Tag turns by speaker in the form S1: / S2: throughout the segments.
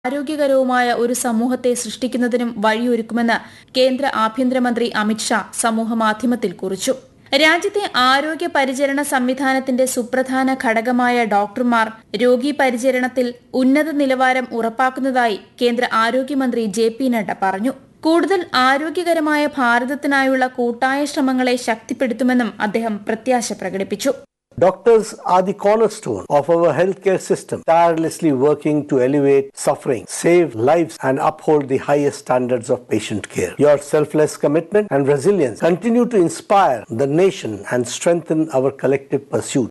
S1: ആരോഗ്യകരവുമായ ഒരു സമൂഹത്തെ സൃഷ്ടിക്കുന്നതിനും വഴിയൊരുക്കുമെന്ന് കേന്ദ്ര ആഭ്യന്തരമന്ത്രി അമിത്ഷാ സമൂഹമാധ്യമത്തിൽ കുറിച്ചു രാജ്യത്തെ ആരോഗ്യ പരിചരണ സംവിധാനത്തിന്റെ സുപ്രധാന ഘടകമായ ഡോക്ടർമാർ രോഗീ പരിചരണത്തിൽ ഉന്നത നിലവാരം ഉറപ്പാക്കുന്നതായി കേന്ദ്ര ആരോഗ്യമന്ത്രി ജെ പി നഡ്ഡ പറഞ്ഞു കൂടുതൽ ആരോഗ്യകരമായ ഭാരതത്തിനായുള്ള കൂട്ടായ ശ്രമങ്ങളെ ശക്തിപ്പെടുത്തുമെന്നും അദ്ദേഹം പ്രത്യാശ പ്രകടിപ്പിച്ചു
S2: Doctors are the cornerstone of our healthcare system, tirelessly working to elevate suffering, save lives, and uphold the highest standards of patient care. Your selfless commitment and resilience continue to inspire the nation and strengthen our collective pursuit.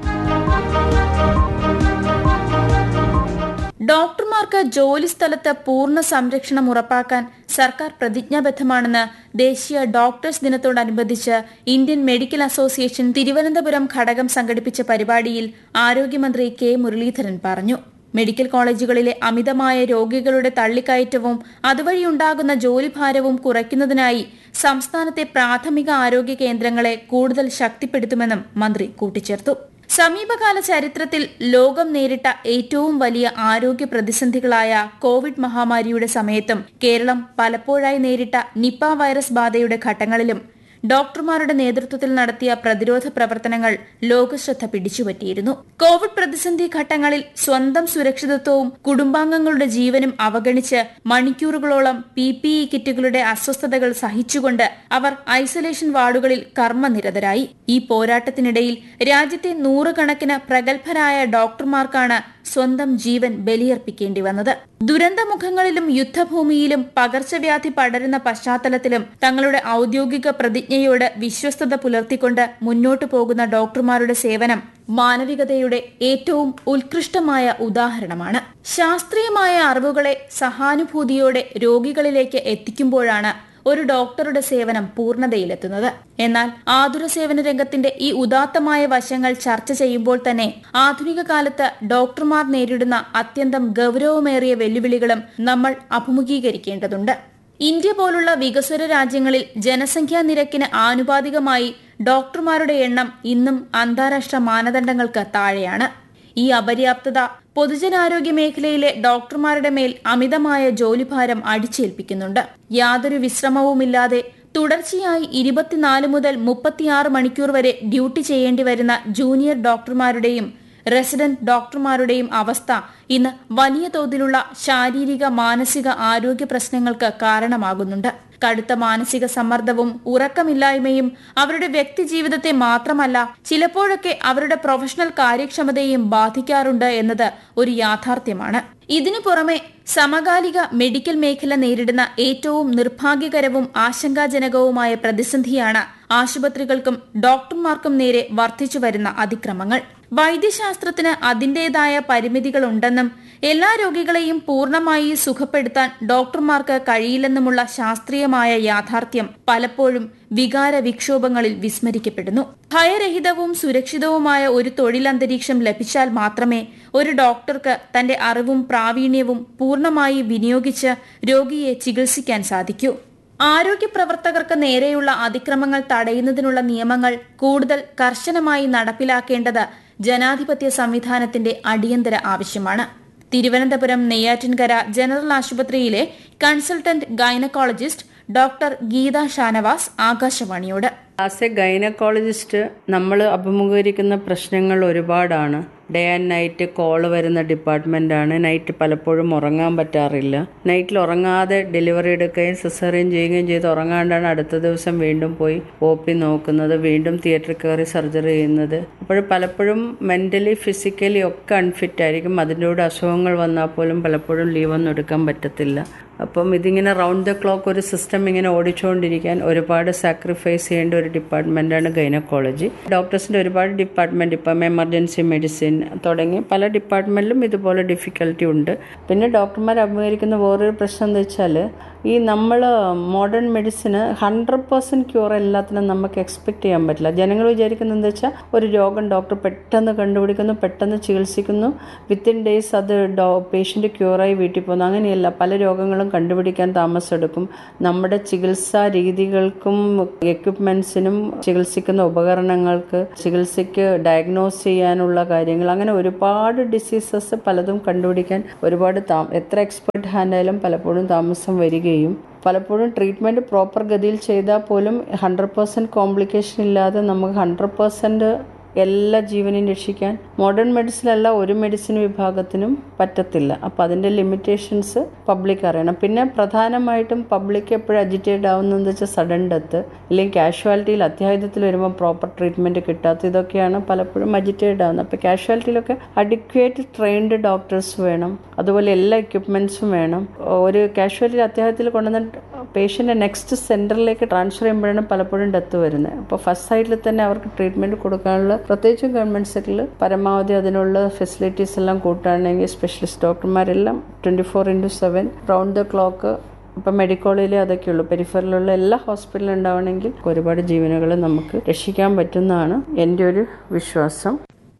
S1: ഡോക്ടർമാർക്ക് ജോലിസ്ഥലത്ത് പൂർണ്ണ സംരക്ഷണം ഉറപ്പാക്കാൻ സർക്കാർ പ്രതിജ്ഞാബദ്ധമാണെന്ന് ദേശീയ doctors ദിനത്തോടനുബന്ധിച്ച് Indian medical association Thiruvananthapuram ഘടകം സംഘടിപ്പിച്ച പരിപാടിയിൽ ആരോഗ്യമന്ത്രി കെ മുരളീധരൻ പറഞ്ഞു മെഡിക്കൽ കോളേജുകളിലെ അമിതമായ രോഗികളുടെ തള്ളിക്കയറ്റവും അതുവഴിയുണ്ടാകുന്ന ജോലിഭാരവും കുറയ്ക്കുന്നതിനായി സംസ്ഥാനത്തെ പ്രാഥമിക ആരോഗ്യ കേന്ദ്രങ്ങളെ കൂടുതൽ ശക്തിപ്പെടുത്തുമെന്നും മന്ത്രി കൂട്ടിച്ചേർത്തു സമീപകാല ചരിത്രത്തിൽ ലോകം നേരിട്ട ഏറ്റവും വലിയ ആരോഗ്യ പ്രതിസന്ധികളായ കോവിഡ് മഹാമാരിയുടെ സമയത്തും കേരളം പലപ്പോഴായി നേരിട്ട നിപ വൈറസ് ബാധയുടെ ഘട്ടങ്ങളിലും ഡോക്ടർമാരുടെ നേതൃത്വത്തിൽ നടത്തിയ പ്രതിരോധ പ്രവർത്തനങ്ങൾ ലോകശ്രദ്ധ പിടിച്ചുപറ്റിയിരുന്നു കോവിഡ് പ്രതിസന്ധി ഘട്ടങ്ങളിൽ സ്വന്തം സുരക്ഷിതത്വവും കുടുംബാംഗങ്ങളുടെ ജീവനും അവഗണിച്ച് മണിക്കൂറുകളോളം പി പി ഇ കിറ്റുകളുടെ അസ്വസ്ഥതകൾ സഹിച്ചുകൊണ്ട് അവർ ഐസൊലേഷൻ വാർഡുകളിൽ കർമ്മനിരതരായി ഈ പോരാട്ടത്തിനിടയിൽ രാജ്യത്തെ നൂറുകണക്കിന് പ്രഗത്ഭരായ ഡോക്ടർമാർക്കാണ് സ്വന്തം ജീവൻ ബലിയർപ്പിക്കേണ്ടി വന്നത് ദുരന്തമുഖങ്ങളിലും യുദ്ധഭൂമിയിലും പകർച്ചവ്യാധി പടരുന്ന പശ്ചാത്തലത്തിലും തങ്ങളുടെ ഔദ്യോഗിക പ്രതിജ്ഞയോട് വിശ്വസ്തത പുലർത്തിക്കൊണ്ട് മുന്നോട്ടു പോകുന്ന ഡോക്ടർമാരുടെ സേവനം മാനവികതയുടെ ഏറ്റവും ഉത്കൃഷ്ടമായ ഉദാഹരണമാണ് ശാസ്ത്രീയമായ അറിവുകളെ സഹാനുഭൂതിയോടെ രോഗികളിലേക്ക് എത്തിക്കുമ്പോഴാണ് ഒരു ഡോക്ടറുടെ സേവനം പൂർണ്ണതയിലെത്തുന്നത് എന്നാൽ ആതുര സേവന രംഗത്തിന്റെ ഈ ഉദാത്തമായ വശങ്ങൾ ചർച്ച ചെയ്യുമ്പോൾ തന്നെ ആധുനിക കാലത്ത് ഡോക്ടർമാർ നേരിടുന്ന അത്യന്തം ഗൌരവമേറിയ വെല്ലുവിളികളും നമ്മൾ അഭിമുഖീകരിക്കേണ്ടതുണ്ട് ഇന്ത്യ പോലുള്ള വികസ്വര രാജ്യങ്ങളിൽ ജനസംഖ്യാ നിരക്കിന് ആനുപാതികമായി ഡോക്ടർമാരുടെ എണ്ണം ഇന്നും അന്താരാഷ്ട്ര മാനദണ്ഡങ്ങൾക്ക് താഴെയാണ് ഈ അപര്യാപ്തത പൊതുജനാരോഗ്യ മേഖലയിലെ ഡോക്ടർമാരുടെ മേൽ അമിതമായ ജോലിഭാരം അടിച്ചേൽപ്പിക്കുന്നുണ്ട് യാതൊരു വിശ്രമവുമില്ലാതെ തുടർച്ചയായി ഇരുപത്തിനാല് മുതൽ മുപ്പത്തിയാറ് മണിക്കൂർ വരെ ഡ്യൂട്ടി ചെയ്യേണ്ടി വരുന്ന ജൂനിയർ ഡോക്ടർമാരുടെയും റെസിഡന്റ് ഡോക്ടർമാരുടെയും അവസ്ഥ ഇന്ന് വലിയ തോതിലുള്ള ശാരീരിക മാനസിക ആരോഗ്യ പ്രശ്നങ്ങൾക്ക് കാരണമാകുന്നുണ്ട് കടുത്ത മാനസിക സമ്മർദ്ദവും ഉറക്കമില്ലായ്മയും അവരുടെ വ്യക്തി ജീവിതത്തെ മാത്രമല്ല ചിലപ്പോഴൊക്കെ അവരുടെ പ്രൊഫഷണൽ കാര്യക്ഷമതയെയും ബാധിക്കാറുണ്ട് എന്നത് ഒരു യാഥാർത്ഥ്യമാണ് ഇതിനു പുറമെ സമകാലിക മെഡിക്കൽ മേഖല നേരിടുന്ന ഏറ്റവും നിർഭാഗ്യകരവും ആശങ്കാജനകവുമായ പ്രതിസന്ധിയാണ് ആശുപത്രികൾക്കും ഡോക്ടർമാർക്കും നേരെ വർദ്ധിച്ചു വരുന്ന അതിക്രമങ്ങൾ വൈദ്യശാസ്ത്രത്തിന് അതിന്റേതായ പരിമിതികളുണ്ടെന്നും എല്ലാ രോഗികളെയും പൂർണ്ണമായി സുഖപ്പെടുത്താൻ ഡോക്ടർമാർക്ക് കഴിയില്ലെന്നുമുള്ള ശാസ്ത്രീയമായ യാഥാർത്ഥ്യം പലപ്പോഴും വികാര വിക്ഷോഭങ്ങളിൽ വിസ്മരിക്കപ്പെടുന്നു ഭയരഹിതവും സുരക്ഷിതവുമായ ഒരു തൊഴിലന്തരീക്ഷം ലഭിച്ചാൽ മാത്രമേ ഒരു ഡോക്ടർക്ക് തന്റെ അറിവും പ്രാവീണ്യവും പൂർണ്ണമായി വിനിയോഗിച്ച് രോഗിയെ ചികിത്സിക്കാൻ സാധിക്കൂ ആരോഗ്യ പ്രവർത്തകർക്ക് നേരെയുള്ള അതിക്രമങ്ങൾ തടയുന്നതിനുള്ള നിയമങ്ങൾ കൂടുതൽ കർശനമായി നടപ്പിലാക്കേണ്ടത് ജനാധിപത്യ സംവിധാനത്തിന്റെ അടിയന്തര ആവശ്യമാണ് തിരുവനന്തപുരം നെയ്യാറ്റിൻകര ജനറൽ ആശുപത്രിയിലെ consultant gynaecologist doctor Geetha Shanavas ആകാശവാണിയോട്
S3: ആസ് എ ഗൈനക്കോളജിസ്റ്റ് നമ്മൾ അഭിമുഖീകരിക്കുന്ന പ്രശ്നങ്ങൾ ഒരുപാടാണ് ഡേ ആൻഡ് നൈറ്റ് കോള് വരുന്ന ഡിപ്പാർട്ട്മെൻറ്റാണ് നൈറ്റ് പലപ്പോഴും ഉറങ്ങാൻ പറ്റാറില്ല നൈറ്റിൽ ഉറങ്ങാതെ ഡെലിവറി എടുക്കുകയും സിസേറിയൻ ചെയ്യുകയും ചെയ്ത് ഉറങ്ങാണ്ടാണ് അടുത്ത ദിവസം വീണ്ടും പോയി ഒ പി നോക്കുന്നത് വീണ്ടും തിയേറ്ററിൽ കയറി സർജറി ചെയ്യുന്നത് അപ്പോൾ പലപ്പോഴും മെൻ്റലി ഫിസിക്കലി ഒക്കെ അൺഫിറ്റ് ആയിരിക്കും അതിൻ്റെ കൂടെ അസുഖങ്ങൾ വന്നാൽ പോലും പലപ്പോഴും ലീവൊന്നും എടുക്കാൻ പറ്റത്തില്ല അപ്പം ഇതിങ്ങനെ റൗണ്ട് ദ ക്ലോക്ക് ഒരു സിസ്റ്റം ഇങ്ങനെ ഓടിച്ചുകൊണ്ടിരിക്കാൻ ഒരുപാട് സാക്രിഫൈസ് ചെയ്യേണ്ട ഒരു ഡിപ്പാർട്ട്മെൻറ്റാണ് ഗൈനക്കോളജി ഡോക്ടേഴ്സിൻ്റെ ഒരുപാട് ഡിപ്പാർട്ട്മെൻറ്റ് ഇപ്പം എമർജൻസി മെഡിസിൻ തുടങ്ങി പല ഡിപ്പാർട്ട്മെൻറ്റിലും ഇതുപോലെ ഡിഫിക്കൽറ്റി ഉണ്ട് പിന്നെ ഡോക്ടർമാർ അഭിമുഖീകരിക്കുന്ന വേറൊരു പ്രശ്നം എന്താ വെച്ചാൽ ഈ നമ്മൾ മോഡേൺ മെഡിസിന് ഹൺഡ്രഡ് പേഴ്സൻറ്റ് ക്യൂർ എല്ലാത്തിനും നമുക്ക് എക്സ്പെക്ട് ചെയ്യാൻ പറ്റില്ല ജനങ്ങൾ വിചാരിക്കുന്നത് എന്താ വെച്ചാൽ ഒരു രോഗം ഡോക്ടർ പെട്ടെന്ന് കണ്ടുപിടിക്കുന്നു പെട്ടെന്ന് ചികിത്സിക്കുന്നു വിത്തിൻ ഡേയ്സ് അത് ഡോ പേഷ്യൻ്റ് ക്യൂറായി വീട്ടിൽ പോകുന്നു അങ്ങനെയല്ല പല രോഗങ്ങളും കണ്ടുപിടിക്കാൻ താമസമെടുക്കും നമ്മുടെ ചികിത്സാ രീതികൾക്കും എക്യുപ്മെൻസിനും ചികിത്സിക്കുന്ന ഉപകരണങ്ങൾക്ക് ചികിത്സയ്ക്ക് ഡയഗ്നോസ് ചെയ്യാനുള്ള കാര്യങ്ങൾ അങ്ങനെ ഒരുപാട് ഡിസീസസ് പലതും കണ്ടുപിടിക്കാൻ ഒരുപാട് താ എത്ര എക്സ്പെർട്ട് ഹാൻഡായാലും പലപ്പോഴും താമസം വരികയും പലപ്പോഴും ട്രീറ്റ്മെൻറ്റ് പ്രോപ്പർ ഗതിയിൽ ചെയ്താൽ പോലും ഹൺഡ്രഡ് പെർസെൻറ്റ് കോംപ്ലിക്കേഷൻ ഇല്ലാതെ നമുക്ക് ഹൺഡ്രഡ് പെർസെൻറ്റ് എല്ലാ ജീവനെയും രക്ഷിക്കാൻ മോഡേൺ മെഡിസിനല്ല ഒരു മെഡിസിൻ വിഭാഗത്തിനും പറ്റത്തില്ല അപ്പോൾ അതിൻ്റെ ലിമിറ്റേഷൻസ് പബ്ലിക് അറിയണം പിന്നെ പ്രധാനമായിട്ടും പബ്ലിക് എപ്പോഴും അജിറ്റേറ്റ് ആവുന്നതെന്ന് വെച്ചാൽ സഡൻ ഡെത്ത് അല്ലെങ്കിൽ കാഷ്വാലിറ്റിയിൽ അത്യാഹിതത്തിൽ വരുമ്പോൾ പ്രോപ്പർ ട്രീറ്റ്മെൻറ്റ് കിട്ടാത്ത ഇതൊക്കെയാണ് പലപ്പോഴും അജിറ്റേറ്റ് ആവുന്നത് അപ്പോൾ കാഷ്വാലിറ്റിയിലൊക്കെ അഡിക്വേറ്റ് ട്രെയിൻഡ് ഡോക്ടേഴ്സ് വേണം അതുപോലെ എല്ലാ എക്യുപ്മെൻസും വേണം ഒരു കാഷ്വാലിറ്റി അത്യാഹിതത്തിൽ കൊണ്ടുവന്ന പേഷ്യൻ്റെ നെക്സ്റ്റ് സെൻറ്ററിലേക്ക് ട്രാൻസ്ഫർ ചെയ്യുമ്പോഴാണ് പലപ്പോഴും ഡെത്ത് വരുന്നത് അപ്പോൾ ഫസ്റ്റ് സൈഡിൽ തന്നെ അവർക്ക് ട്രീറ്റ്മെൻറ്റ് കൊടുക്കാനുള്ള പ്രത്യേകിച്ചും ഗവൺമെൻറ് സെക്ടറിൽ പരമാവധി അതിനുള്ള ഫെസിലിറ്റീസ് എല്ലാം കൂട്ടുകയാണെങ്കിൽ സ്പെഷ്യലിസ്റ്റ് ഡോക്ടർമാരെല്ലാം twenty four into seven round the clock ഇപ്പം മെഡിക്കോളിലെ അതൊക്കെയുള്ളൂ പെരിഫറിലുള്ള എല്ലാ ഹോസ്പിറ്റലും ഉണ്ടാവണമെങ്കിൽ ഒരുപാട് ജീവനുകൾ നമുക്ക് രക്ഷിക്കാൻ പറ്റുന്നതാണ് എൻ്റെ ഒരു വിശ്വാസം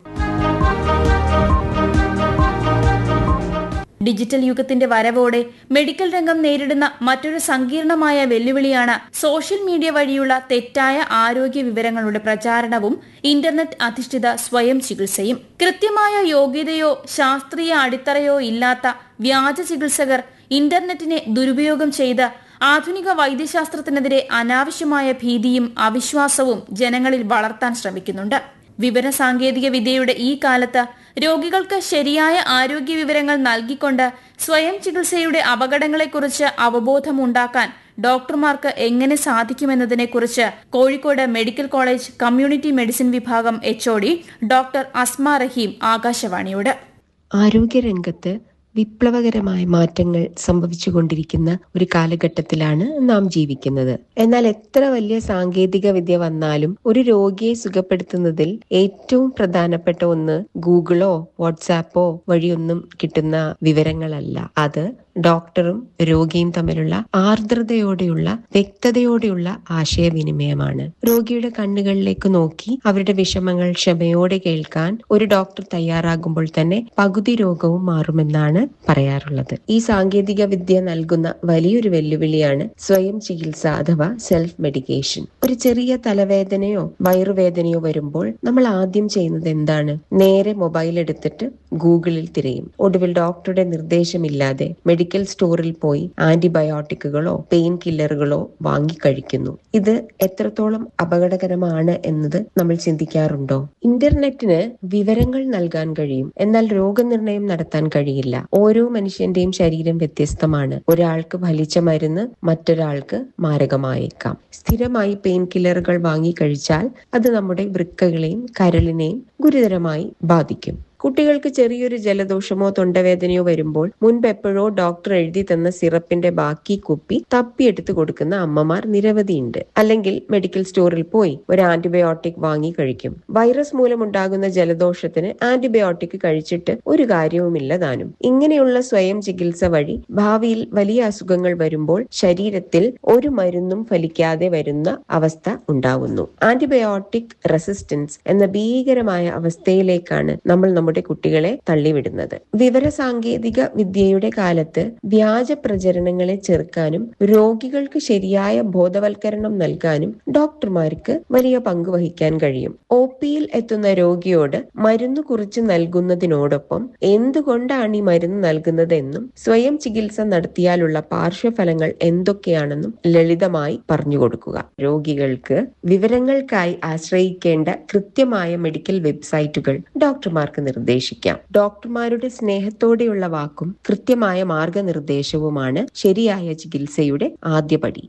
S1: ഡിജിറ്റൽ യുഗത്തിന്റെ വരവോടെ മെഡിക്കൽ രംഗം നേരിടുന്ന മറ്റൊരു സങ്കീർണമായ വെല്ലുവിളിയാണ് സോഷ്യൽ മീഡിയ വഴിയുള്ള തെറ്റായ ആരോഗ്യ വിവരങ്ങളുടെ പ്രചാരണവും ഇന്റർനെറ്റ് അധിഷ്ഠിത സ്വയം ചികിത്സയും കൃത്യമായ യോഗ്യതയോ ശാസ്ത്രീയ അടിത്തറയോ ഇല്ലാത്ത വ്യാജ ചികിത്സകർ ഇന്റർനെറ്റിനെ ദുരുപയോഗം ചെയ്ത് ആധുനിക വൈദ്യശാസ്ത്രത്തിനെതിരെ അനാവശ്യമായ ഭീതിയും അവിശ്വാസവും ജനങ്ങളിൽ വളർത്താൻ ശ്രമിക്കുന്നുണ്ട് വിവര സാങ്കേതിക വിദ്യയുടെ ഈ കാലത്ത് രോഗികൾക്ക് ശരിയായ ആരോഗ്യ വിവരങ്ങൾ നൽകിക്കൊണ്ട് സ്വയം ചികിത്സയുടെ അപകടങ്ങളെക്കുറിച്ച് അവബോധമുണ്ടാക്കാൻ ഡോക്ടർമാർക്ക് എങ്ങനെ സാധിക്കുമെന്നതിനെക്കുറിച്ച് Kozhikode medical college community medicine വിഭാഗം എച്ച്ഒഡി ഡോക്ടർ അസ്മ റഹീം ആകാശവാണിയോട്
S4: ആരോഗ്യരംഗത്ത് വിപ്ലവകരമായ മാറ്റങ്ങൾ സംഭവിച്ചുകൊണ്ടിരിക്കുന്ന ഒരു കാലഘട്ടത്തിലാണ് നാം ജീവിക്കുന്നത് എന്നാൽ എത്ര വലിയ സാങ്കേതിക വിദ്യ വന്നാലും ഒരു രോഗിയെ സുഖപ്പെടുത്തുന്നതിൽ ഏറ്റവും പ്രധാനപ്പെട്ട ഒന്ന് ഗൂഗിളോ വാട്സാപ്പോ വഴിയൊന്നും കിട്ടുന്ന വിവരങ്ങളല്ല അത് ഡോക്ടറും രോഗിയും തമ്മിലുള്ള ആർദ്രതയോടെയുള്ള വ്യക്തതയോടെയുള്ള ആശയവിനിമയമാണ് രോഗിയുടെ കണ്ണുകളിലേക്ക് നോക്കി അവരുടെ വിഷമങ്ങൾ ക്ഷമയോടെ കേൾക്കാൻ ഒരു ഡോക്ടർ തയ്യാറാകുമ്പോൾ തന്നെ പകുതി രോഗവും മാറുമെന്നാണ് പറയാറുള്ളത് ഈ സാങ്കേതിക വിദ്യ നൽകുന്ന വലിയൊരു വെല്ലുവിളിയാണ് സ്വയം ചികിത്സ അഥവാ സെൽഫ് മെഡിക്കേഷൻ ഒരു ചെറിയ തലവേദനയോ വയറുവേദനയോ വരുമ്പോൾ നമ്മൾ ആദ്യം ചെയ്യുന്നത് എന്താണ് നേരെ മൊബൈൽ എടുത്തിട്ട് ഗൂഗിളിൽ തിരയും ഒടുവിൽ ഡോക്ടറുടെ നിർദ്ദേശമില്ലാതെ മെഡിക്കൽ സ്റ്റോറിൽ പോയി ആന്റിബയോട്ടിക്കുകളോ പെയിൻ കില്ലറുകളോ വാങ്ങി കഴിക്കുന്നു ഇത് എത്രത്തോളം അപകടകരമാണ് എന്നത് നമ്മൾ ചിന്തിക്കാറുണ്ടോ ഇന്റർനെറ്റിന് വിവരങ്ങൾ നൽകാൻ കഴിയും എന്നാൽ രോഗനിർണയം നടത്താൻ കഴിയില്ല ഓരോ മനുഷ്യന്റെയും ശരീരം വ്യത്യസ്തമാണ് ഒരാൾക്ക് ഫലിച്ച മരുന്ന് മറ്റൊരാൾക്ക് മാരകമായേക്കാം സ്ഥിരമായി പെയിൻ കില്ലറുകൾ വാങ്ങി കഴിച്ചാൽ അത് നമ്മുടെ വൃക്കകളെയും കരളിനെയും ഗുരുതരമായി ബാധിക്കും കുട്ടികൾക്ക് ചെറിയൊരു ജലദോഷമോ തൊണ്ടവേദനയോ വരുമ്പോൾ മുൻപ് എപ്പോഴോ ഡോക്ടർ എഴുതി തന്ന സിറപ്പിന്റെ ബാക്കി കുപ്പി തപ്പിയെടുത്ത് കൊടുക്കുന്ന അമ്മമാർ നിരവധിയുണ്ട് അല്ലെങ്കിൽ മെഡിക്കൽ സ്റ്റോറിൽ പോയി ഒരു ആന്റിബയോട്ടിക് വാങ്ങി കഴിക്കും വൈറസ് മൂലമുണ്ടാകുന്ന ജലദോഷത്തിന് ആന്റിബയോട്ടിക് കഴിച്ചിട്ട് ഒരു കാര്യവുമില്ല താനും ഇങ്ങനെയുള്ള സ്വയം ചികിത്സ വഴി ഭാവിയിൽ വലിയ അസുഖങ്ങൾ വരുമ്പോൾ ശരീരത്തിൽ ഒരു മരുന്നും ഫലിക്കാതെ വരുന്ന അവസ്ഥ ഉണ്ടാവുന്നു ആന്റിബയോട്ടിക് റെസിസ്റ്റൻസ് എന്ന ഭീകരമായ അവസ്ഥയിലേക്കാണ് നമ്മൾ നമ്മുടെ കുട്ടികളെ തള്ളിവിടുന്നത് വിവര സാങ്കേതിക വിദ്യയുടെ കാലത്ത് വ്യാജ പ്രചരണങ്ങളെ ചെറുക്കാനും രോഗികൾക്ക് ശരിയായ ബോധവൽക്കരണം നൽകാനും ഡോക്ടർമാർക്ക് വലിയ പങ്ക് വഹിക്കാൻ കഴിയും ഒ പിയിൽ എത്തുന്ന രോഗിയോട് മരുന്ന് കുറിച്ച് നൽകുന്നതിനോടൊപ്പം എന്തുകൊണ്ടാണ് ഈ മരുന്ന് നൽകുന്നതെന്നും സ്വയം ചികിത്സ നടത്തിയാലുള്ള പാർശ്വഫലങ്ങൾ എന്തൊക്കെയാണെന്നും ലളിതമായി പറഞ്ഞു കൊടുക്കുക രോഗികൾക്ക് വിവരങ്ങൾക്കായി ആശ്രയിക്കേണ്ട കൃത്യമായ മെഡിക്കൽ വെബ്സൈറ്റുകൾ ഡോക്ടർമാർക്ക് നിർദ്ദേശിക്കാം ഡോക്ടർമാരുടെ സ്നേഹത്തോടെയുള്ള വാക്കും കൃത്യമായ മാർഗനിർദ്ദേശവുമാണ് ശരിയായ ചികിത്സയുടെ ആദ്യപടി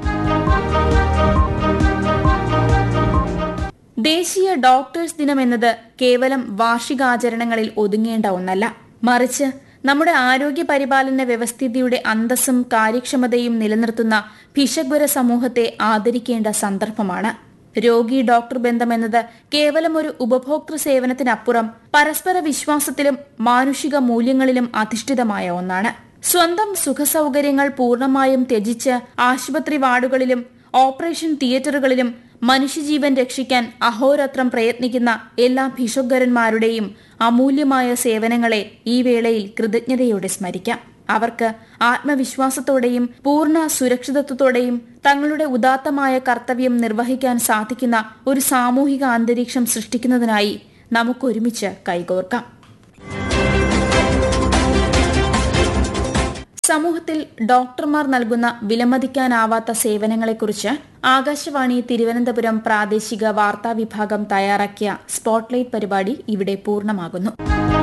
S1: ദേശീയ ഡോക്ടേഴ്സ് ദിനം എന്നത് കേവലം വാർഷികാചരണങ്ങളിൽ ഒതുങ്ങേണ്ട ഒന്നല്ല മറിച്ച് നമ്മുടെ ആരോഗ്യ പരിപാലന വ്യവസ്ഥിതിയുടെ അന്തസ്സും കാര്യക്ഷമതയും നിലനിർത്തുന്ന ഭിഷഗ്വര സമൂഹത്തെ ആദരിക്കേണ്ട സന്ദർഭമാണ് രോഗി ഡോക്ടർ ബന്ധം എന്നത് കേവലം ഒരു ഉപഭോക്തൃ സേവനത്തിനപ്പുറം പരസ്പര വിശ്വാസത്തിലും മാനുഷിക മൂല്യങ്ങളിലും അധിഷ്ഠിതമായ ഒന്നാണ് സ്വന്തം സുഖസൗകര്യങ്ങൾ പൂർണ്ണമായും ത്യജിച്ച് ആശുപത്രി വാർഡുകളിലും ഓപ്പറേഷൻ തിയേറ്ററുകളിലും മനുഷ്യജീവൻ രക്ഷിക്കാൻ അഹോരാത്രം പ്രയത്നിക്കുന്ന എല്ലാ ഭിഷഗ്വരന്മാരുടെയും അമൂല്യമായ സേവനങ്ങളെ ഈ വേളയിൽ കൃതജ്ഞതയോടെ സ്മരിക്കാം അവർക്ക് ആത്മവിശ്വാസത്തോടെയും പൂർണ്ണ സുരക്ഷിതത്വത്തോടെയും തങ്ങളുടെ ഉദാത്തമായ കർത്തവ്യം നിർവഹിക്കാൻ സാധിക്കുന്ന ഒരു സാമൂഹിക അന്തരീക്ഷം സൃഷ്ടിക്കുന്നതിനായി നമുക്കൊരുമിച്ച് കൈകോർക്കാം സമൂഹത്തിൽ ഡോക്ടർമാർ നൽകുന്ന വിലമതിക്കാനാവാത്ത സേവനങ്ങളെക്കുറിച്ച് ആകാശവാണി തിരുവനന്തപുരം പ്രാദേശിക വാർത്താ വിഭാഗം തയ്യാറാക്കിയ സ്പോട്ട്ലൈറ്റ് പരിപാടി ഇവിടെ പൂർണ്ണമാകുന്നു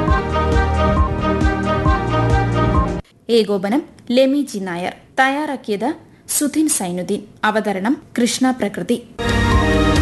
S1: ഏകോപനം ലെമി ജി നായർ തയ്യാറാക്കിയത് സുധിൻ സൈനുദ്ദീൻ അവതരണം കൃഷ്ണ പ്രകൃതി